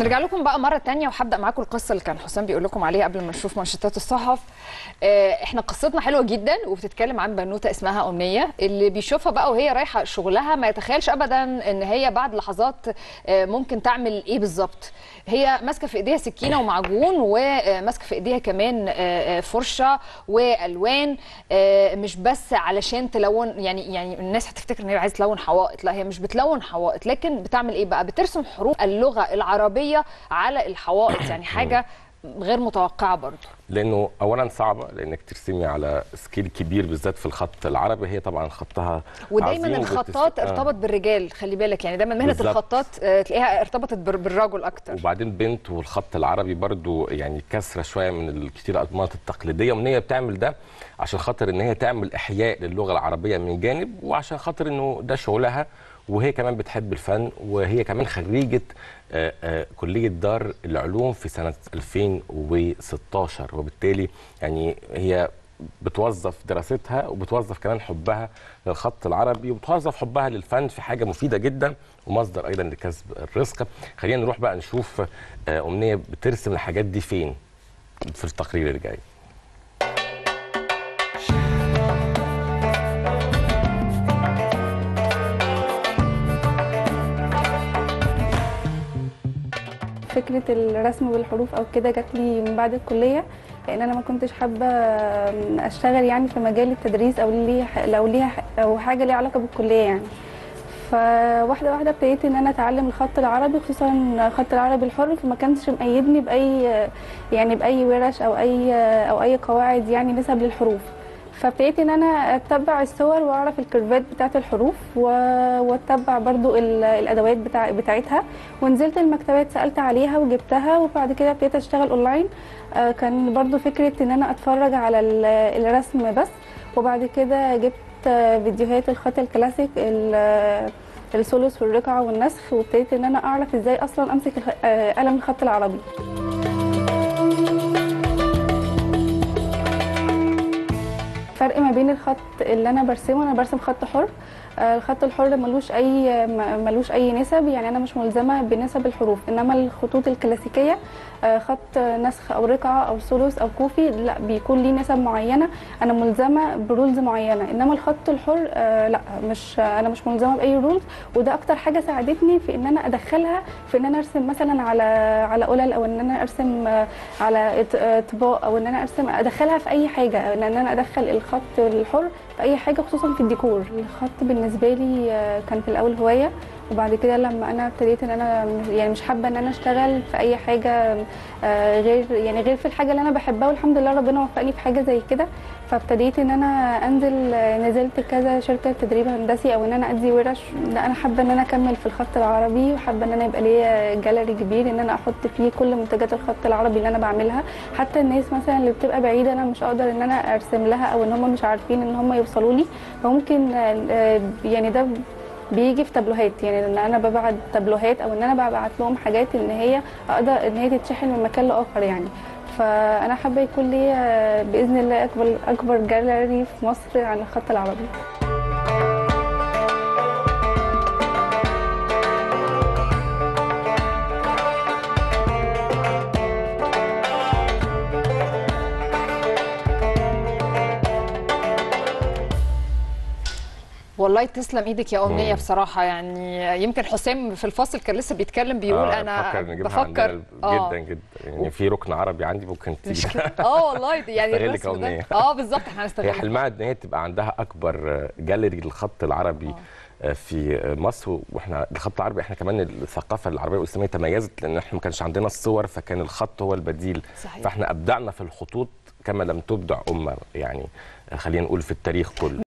نرجع لكم بقى مره تانية وهبدا معاكم القصه اللي كان حسام بيقول لكم عليها قبل ما نشوف منشطات الصحف آه، احنا قصتنا حلوه جدا وبتتكلم عن بنوته اسمها امنيه اللي بيشوفها بقى وهي رايحه شغلها ما يتخيلش ابدا ان هي بعد لحظات آه، ممكن تعمل ايه بالظبط هي ماسكه في ايديها سكينه ومعجون وماسكه في ايديها كمان آه، آه، فرشه والوان آه، مش بس علشان تلون يعني يعني الناس هتفتكر ان هي عايزه تلون حوائط لا هي مش بتلون حوائط لكن بتعمل ايه بقى بترسم حروف اللغه العربيه على الحوائط يعني حاجه غير متوقعه برضو لانه اولا صعبه لانك ترسمي على سكيل كبير بالذات في الخط العربي هي طبعا خطها ودايما عظيم الخطاط وبتست- آه. ارتبط بالرجال خلي بالك يعني دايما مهنه بالظبط. الخطاط آه، تلاقيها ارتبطت بال- بالرجل اكتر وبعدين بنت والخط العربي برضو يعني كسره شويه من الكتير الانماط التقليديه وان هي بتعمل ده عشان خاطر ان هي تعمل احياء للغه العربيه من جانب وعشان خاطر انه ده شغلها وهي كمان بتحب الفن وهي كمان خريجه آه، آه، كليه دار العلوم في سنه 2016 وبالتالي يعني هي بتوظف دراستها وبتوظف كمان حبها للخط العربي وبتوظف حبها للفن في حاجه مفيده جدا ومصدر ايضا لكسب الرزق خلينا نروح بقى نشوف آه، امنيه بترسم الحاجات دي فين في التقرير اللي جاي فكرة الرسم بالحروف أو كده جات لي من بعد الكلية لأن أنا ما كنتش حابة أشتغل يعني في مجال التدريس أو ليه لو ليها أو حاجة ليها علاقة بالكلية يعني فواحدة واحدة ابتديت إن أنا أتعلم الخط العربي خصوصا الخط العربي الحر فما كانش مقيدني بأي يعني بأي ورش أو أي أو أي قواعد يعني نسب للحروف فابتديت ان انا اتبع الصور واعرف الكيرفات بتاعه الحروف و- واتبع برضو ال- الادوات بتاع بتاعتها ونزلت المكتبات سالت عليها وجبتها وبعد كده ابتديت اشتغل اونلاين آه، كان برضو فكره ان انا اتفرج على ال- الرسم بس وبعد كده جبت آه، فيديوهات الخط الكلاسيك ال- الثلث والرقعه والنسخ وابتديت ان انا اعرف ازاي اصلا امسك الخ- آه، قلم الخط العربي الفرق ما بين الخط اللي انا برسمه انا برسم خط حر آه، الخط الحر ملوش اي م- ملوش اي نسب يعني انا مش ملزمه بنسب الحروف انما الخطوط الكلاسيكيه آه، خط نسخ او رقعه او ثلث او كوفي لا بيكون ليه نسب معينه انا ملزمه برولز معينه انما الخط الحر آه، لا مش انا مش ملزمه باي رولز وده اكتر حاجه ساعدتني في ان انا ادخلها في ان انا ارسم مثلا على على قلل او ان انا ارسم آه، على إط- آه، اطباق او ان انا ارسم ادخلها في اي حاجه ان انا ادخل الخط الحر في اي حاجه خصوصا في الديكور الخط بالنسبه لي آه، كان في الاول هوايه وبعد كده لما انا ابتديت ان انا يعني مش حابه ان انا اشتغل في اي حاجه آه، غير يعني غير في الحاجه اللي انا بحبها والحمد لله ربنا وفقني في حاجه زي كده فابتديت ان انا انزل آه، نزلت كذا شركه تدريب هندسي او ان انا ادي ورش لا انا حابه ان انا اكمل في الخط العربي وحابه ان انا يبقى ليا جاليري كبير ان انا احط فيه كل منتجات الخط العربي اللي انا بعملها حتى الناس مثلا اللي بتبقى بعيده انا مش اقدر ان انا ارسم لها او ان هم مش عارفين ان هم يوصلوا لي فممكن آه، آه، يعني ده بيجي في تابلوهات يعني ان انا ببعت تابلوهات او ان انا ببعت لهم حاجات ان هي اقدر ان هي تتشحن من مكان لاخر يعني فانا حابه يكون لي باذن الله اكبر اكبر جاليري في مصر عن الخط العربي والله تسلم ايدك يا امنيه بصراحه يعني يمكن حسام في الفاصل كان لسه بيتكلم بيقول آه، انا بفكر نجيبها بفكر عندنا جدا جدا يعني في ركن عربي عندي ممكن مش تيجي كده اه والله دي يعني استغلك الرسم ده أمنية. اه بالظبط احنا هي هنستغل حلمها ان هي تبقى عندها اكبر جاليري للخط العربي آه، في مصر واحنا الخط العربي احنا كمان الثقافه العربيه والاسلاميه تميزت لان احنا ما كانش عندنا الصور فكان الخط هو البديل صحيح. فاحنا ابدعنا في الخطوط كما لم تبدع امه يعني آه، خلينا نقول في التاريخ كله